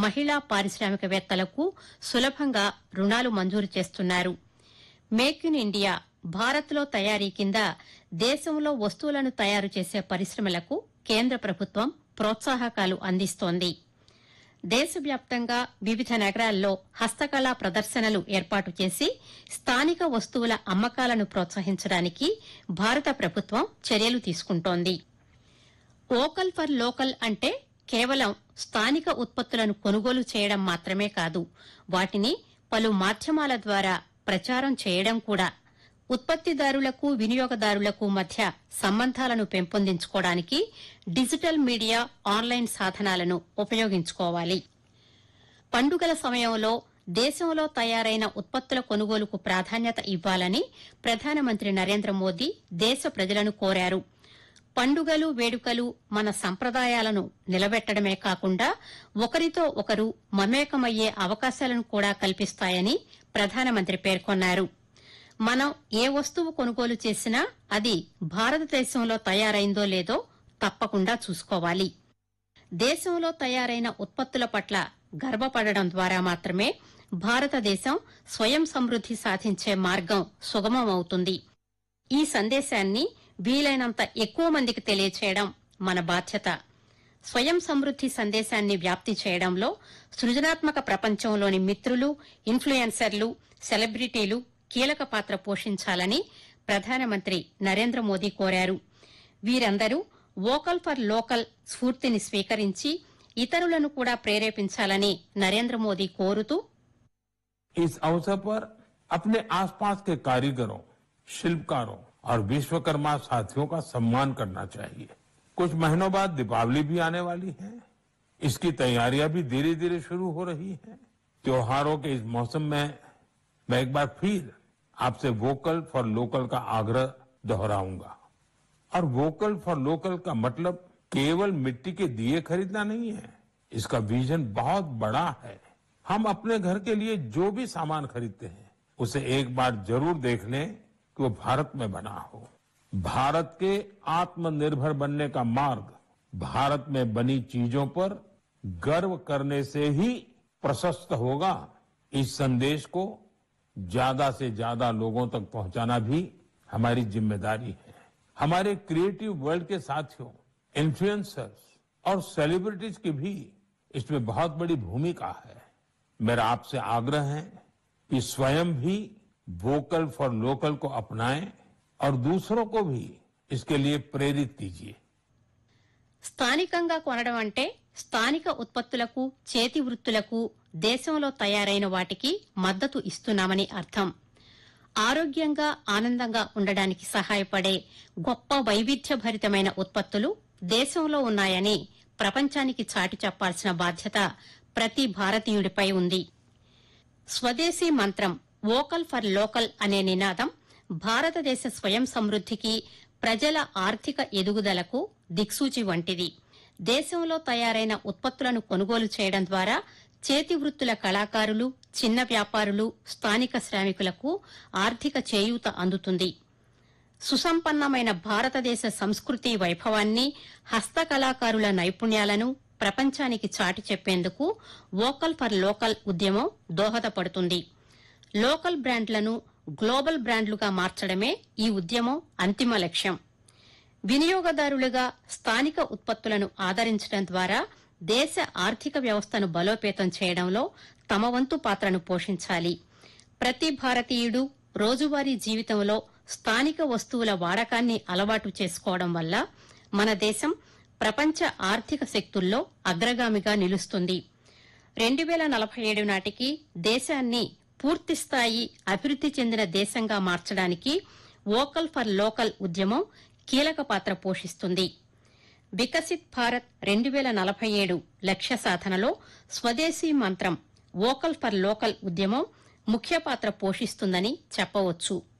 మహిళా పారిశ్రామికవేత్తలకు సులభంగా రుణాలు మంజూరు చేస్తున్నారు మేక్ ఇన్ ఇండియా భారత్లో తయారీ కింద దేశంలో వస్తువులను తయారు చేసే పరిశ్రమలకు కేంద్ర ప్రభుత్వం ప్రోత్సాహకాలు అందిస్తోంది దేశవ్యాప్తంగా వివిధ నగరాల్లో హస్తకళా ప్రదర్శనలు ఏర్పాటు చేసి స్థానిక వస్తువుల అమ్మకాలను ప్రోత్సహించడానికి భారత ప్రభుత్వం చర్యలు తీసుకుంటోంది వోకల్ ఫర్ లోకల్ అంటే కేవలం స్థానిక ఉత్పత్తులను కొనుగోలు చేయడం మాత్రమే కాదు వాటిని పలు మాధ్యమాల ద్వారా ప్రచారం చేయడం కూడా ఉత్పత్తిదారులకు వినియోగదారులకు మధ్య సంబంధాలను పెంపొందించుకోవడానికి డిజిటల్ మీడియా ఆన్లైన్ సాధనాలను ఉపయోగించుకోవాలి పండుగల సమయంలో దేశంలో తయారైన ఉత్పత్తుల కొనుగోలుకు ప్రాధాన్యత ఇవ్వాలని ప్రధానమంత్రి నరేంద్ర మోదీ దేశ ప్రజలను కోరారు పండుగలు వేడుకలు మన సంప్రదాయాలను నిలబెట్టడమే కాకుండా ఒకరితో ఒకరు మమేకమయ్యే అవకాశాలను కూడా కల్పిస్తాయని ప్రధానమంత్రి పేర్కొన్నారు మనం ఏ వస్తువు కొనుగోలు చేసినా అది భారతదేశంలో తయారైందో లేదో తప్పకుండా చూసుకోవాలి దేశంలో తయారైన ఉత్పత్తుల పట్ల గర్వపడడం ద్వారా మాత్రమే భారతదేశం స్వయం సమృద్ది సాధించే మార్గం సుగమమవుతుంది ఈ సందేశాన్ని వీలైనంత ఎక్కువ మందికి తెలియచేయడం మన బాధ్యత స్వయం సమృద్ది సందేశాన్ని వ్యాప్తి చేయడంలో సృజనాత్మక ప్రపంచంలోని మిత్రులు ఇన్ఫ్లుయెన్సర్లు సెలబ్రిటీలు కీలక పాత్ర పోషించాలని ప్రధానమంత్రి నరేంద్ర మోదీ కోరారు వీరందరూ వోకల్ ఫర్ లోకల్ స్ఫూర్తిని స్వీకరించి ఇతరులను కూడా ప్రేరేపించాలని నరేంద్ర మోదీ కోరుతూ इस अवसर पर अपने आसपास के कारीगरों शिल्पकारों और विश्वकर्मा साथियों का सम्मान करना चाहिए कुछ महीनों बाद दीपावली भी आने वाली है इसकी तैयारियां भी धीरे धीरे शुरू हो रही हैं त्योहारों के इस मौसम में मैं एक बार फिर आपसे वोकल फॉर लोकल का आग्रह दोहराऊंगा और वोकल फॉर लोकल का मतलब केवल मिट्टी के दिए खरीदना नहीं है इसका विजन बहुत बड़ा है हम अपने घर के लिए जो भी सामान खरीदते हैं उसे एक बार जरूर देख लें कि वो भारत में बना हो भारत के आत्मनिर्भर बनने का मार्ग भारत में बनी चीजों पर गर्व करने से ही प्रशस्त होगा इस संदेश को ज्यादा से ज्यादा लोगों तक पहुंचाना भी हमारी जिम्मेदारी है हमारे क्रिएटिव वर्ल्ड के साथियों इन्फ्लुएंसर्स और सेलिब्रिटीज की भी इसमें बहुत बड़ी भूमिका है मेरा आपसे आग्रह है कि स्वयं भी वोकल फॉर लोकल को अपनाएं और दूसरों को भी इसके लिए प्रेरित कीजिए స్థానికంగా కొనడం అంటే స్థానిక ఉత్పత్తులకు చేతి వృత్తులకు దేశంలో తయారైన వాటికి మద్దతు ఇస్తున్నామని అర్థం ఆరోగ్యంగా ఆనందంగా ఉండడానికి సహాయపడే గొప్ప వైవిధ్యభరితమైన ఉత్పత్తులు దేశంలో ఉన్నాయని ప్రపంచానికి చాటి చెప్పాల్సిన బాధ్యత ప్రతి భారతీయుడిపై ఉంది స్వదేశీ మంత్రం వోకల్ ఫర్ లోకల్ అనే నినాదం భారతదేశ స్వయం సమృద్దికి ప్రజల ఆర్థిక ఎదుగుదలకు దిక్సూచి వంటిది దేశంలో తయారైన ఉత్పత్తులను కొనుగోలు చేయడం ద్వారా చేతి వృత్తుల కళాకారులు చిన్న వ్యాపారులు స్థానిక శ్రామికులకు ఆర్థిక చేయూత అందుతుంది సుసంపన్నమైన భారతదేశ సంస్కృతి వైభవాన్ని హస్తకళాకారుల నైపుణ్యాలను ప్రపంచానికి చాటి చెప్పేందుకు వోకల్ ఫర్ లోకల్ ఉద్యమం దోహదపడుతుంది లోకల్ బ్రాండ్లను గ్లోబల్ బ్రాండ్లుగా మార్చడమే ఈ ఉద్యమం అంతిమ లక్ష్యం వినియోగదారులుగా స్థానిక ఉత్పత్తులను ఆదరించడం ద్వారా దేశ ఆర్థిక వ్యవస్థను బలోపేతం చేయడంలో తమ వంతు పాత్రను పోషించాలి ప్రతి భారతీయుడు రోజువారీ జీవితంలో స్థానిక వస్తువుల వాడకాన్ని అలవాటు చేసుకోవడం వల్ల మన దేశం ప్రపంచ ఆర్థిక శక్తుల్లో అగ్రగామిగా నిలుస్తుంది రెండు వేల నలభై ఏడు నాటికి దేశాన్ని పూర్తిస్థాయి అభివృద్ది చెందిన దేశంగా మార్చడానికి వోకల్ ఫర్ లోకల్ ఉద్యమం కీలక పాత్ర పోషిస్తుంది వికసిత్ భారత్ రెండు వేల నలభై ఏడు లక్ష్య సాధనలో స్వదేశీ మంత్రం వోకల్ ఫర్ లోకల్ ఉద్యమం ముఖ్య పాత్ర పోషిస్తుందని చెప్పవచ్చు